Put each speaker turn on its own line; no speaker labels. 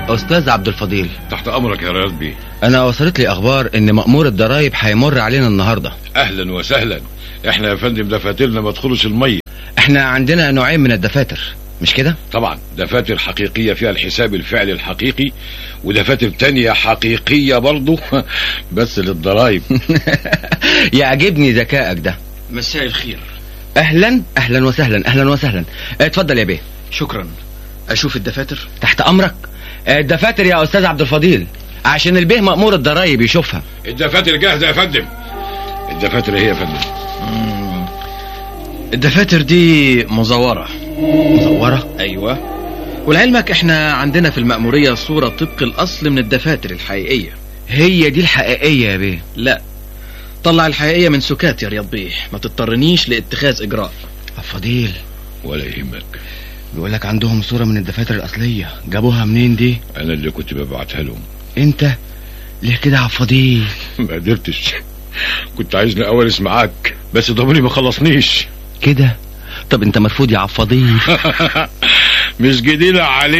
استاذ عبد الفضيل
تحت امرك يا رياض بيه
انا وصلت لي اخبار ان مأمور الضرايب هيمر علينا النهارده
اهلا وسهلا احنا يا فندم دفاترنا ما تدخلش الميه
احنا عندنا نوعين من الدفاتر مش كده
طبعا دفاتر حقيقيه فيها الحساب الفعلي الحقيقي ودفاتر تانية حقيقيه برضه بس للضرايب
يعجبني ذكائك ده
مساء الخير
اهلا اهلا وسهلا اهلا وسهلا اتفضل يا بيه
شكرا اشوف الدفاتر
تحت امرك الدفاتر يا استاذ عبد الفضيل عشان البيه مأمور الضرايب يشوفها
الدفاتر جاهزه يا فندم الدفاتر هي يا فندم
الدفاتر دي مزورة
مزورة
ايوه ولعلمك احنا عندنا في المأمورية صورة طبق الاصل من الدفاتر الحقيقية
هي دي الحقيقية يا بيه
لا طلع الحقيقية من سكات يا رياض بيه ما تضطرنيش لاتخاذ اجراء
فضيل
ولا يهمك
بيقول لك عندهم صورة من الدفاتر الأصلية جابوها منين دي
انا اللي كنت ببعتها لهم
انت ليه كده يا عفضيل
ما قدرتش كنت عايزني اولس معاك بس ضميري ما خلصنيش
كده طب انت مرفوض يا عفضيل
مش جديدة عليك